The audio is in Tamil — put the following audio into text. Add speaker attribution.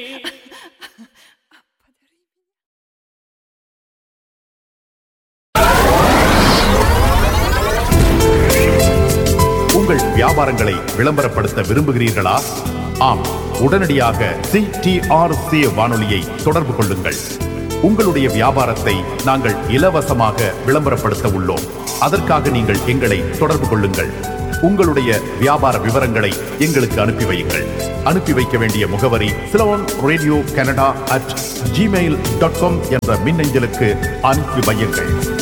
Speaker 1: உங்கள் வியாபாரங்களை விளம்பரப்படுத்த விரும்புகிறீர்களா ஆம் உடனடியாக சிடிஆர்சி வானொலியை தொடர்பு கொள்ளுங்கள் உங்களுடைய வியாபாரத்தை நாங்கள் இலவசமாக விளம்பரப்படுத்த உள்ளோம் அதற்காக நீங்கள் எங்களை தொடர்பு கொள்ளுங்கள் உங்களுடைய வியாபார விவரங்களை எங்களுக்கு அனுப்பி வையுங்கள் அனுப்பி வைக்க வேண்டிய முகவரி Ceylon radio Canada at Gmail dot com என்ற மின்னஞ்சலுக்கு அனுப்பி வையுங்கள்